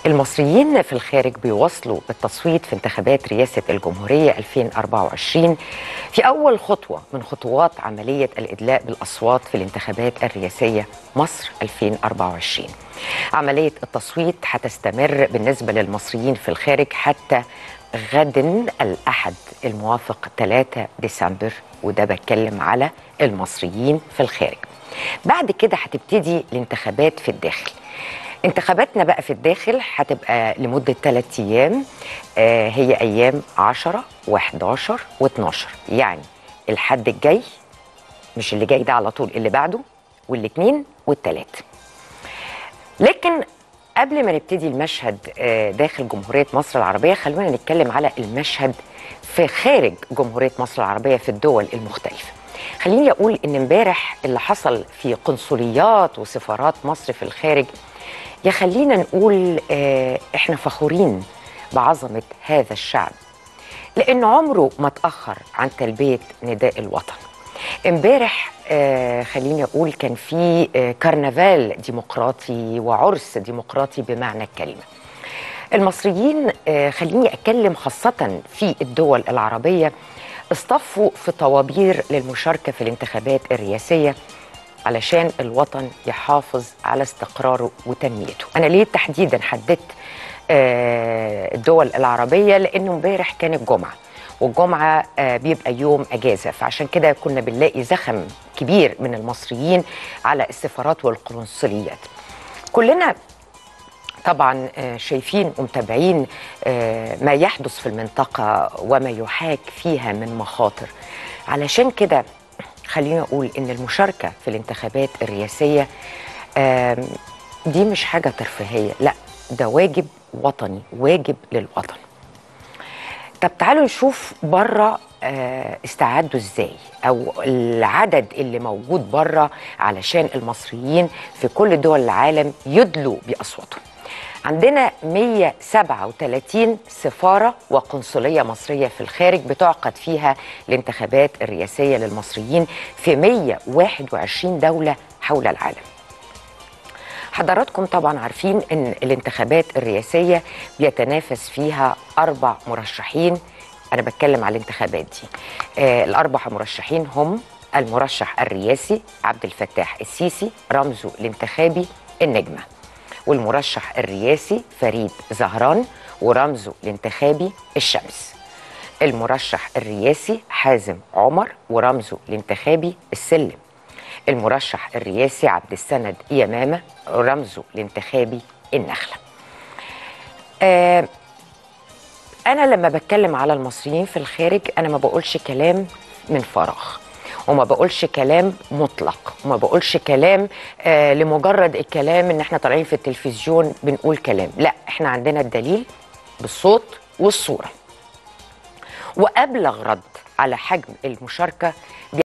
المصريين في الخارج بيواصلوا التصويت في انتخابات رئاسة الجمهورية 2024 في أول خطوة من خطوات عملية الإدلاء بالأصوات في الانتخابات الرئاسية مصر 2024 عملية التصويت هتستمر بالنسبة للمصريين في الخارج حتى غد الأحد الموافق 3 ديسمبر وده بتكلم على المصريين في الخارج بعد كده هتبتدي الانتخابات في الداخل انتخاباتنا بقى في الداخل هتبقى لمدة ثلاثة أيام آه هي أيام 10 و11 و12 يعني الحد الجاي مش اللي جاي ده على طول اللي بعده والاثنين والثلاث لكن قبل ما نبتدي المشهد آه داخل جمهورية مصر العربية خلونا نتكلم على المشهد في خارج جمهورية مصر العربية في الدول المختلفة خليني أقول إن امبارح اللي حصل في قنصليات وسفارات مصر في الخارج يخلينا نقول آه احنا فخورين بعظمه هذا الشعب لان عمره ما اتاخر عن تلبيه نداء الوطن امبارح آه خليني اقول كان في آه كرنفال ديمقراطي وعرس ديمقراطي بمعنى الكلمه المصريين آه خليني اتكلم خاصه في الدول العربيه اصطفوا في طوابير للمشاركه في الانتخابات الرئاسيه علشان الوطن يحافظ على استقراره وتنميته انا ليه تحديدا حددت آه الدول العربيه لانه امبارح كانت جمعه والجمعه آه بيبقى يوم اجازه فعشان كده كنا بنلاقي زخم كبير من المصريين على السفارات والقنصليات كلنا طبعا آه شايفين ومتابعين ما يحدث في المنطقه وما يحاك فيها من مخاطر علشان كده خليني اقول ان المشاركه في الانتخابات الرئاسيه دي مش حاجه ترفيهيه لا ده واجب وطني واجب للوطن طب تعالوا نشوف بره استعدوا ازاي او العدد اللي موجود بره علشان المصريين في كل دول العالم يدلوا باصواتهم عندنا 137 سفارة وقنصلية مصرية في الخارج بتعقد فيها الانتخابات الرئاسية للمصريين في 121 دولة حول العالم حضراتكم طبعا عارفين ان الانتخابات الرئاسية بيتنافس فيها أربع مرشحين أنا بتكلم على الانتخابات دي آه الأربع مرشحين هم المرشح الرئاسي عبد الفتاح السيسي رمزه الانتخابي النجمه والمرشح الرئاسي فريد زهران ورمزه الانتخابي الشمس المرشح الرئاسي حازم عمر ورمزه الانتخابي السلم المرشح الرئاسي عبد السند يمامة ورمزه الانتخابي النخلة آه أنا لما بتكلم على المصريين في الخارج أنا ما بقولش كلام من فراغ وما بقولش كلام مطلق وما بقولش كلام آه لمجرد الكلام ان احنا طالعين في التلفزيون بنقول كلام لا احنا عندنا الدليل بالصوت والصوره وابلغ رد على حجم المشاركه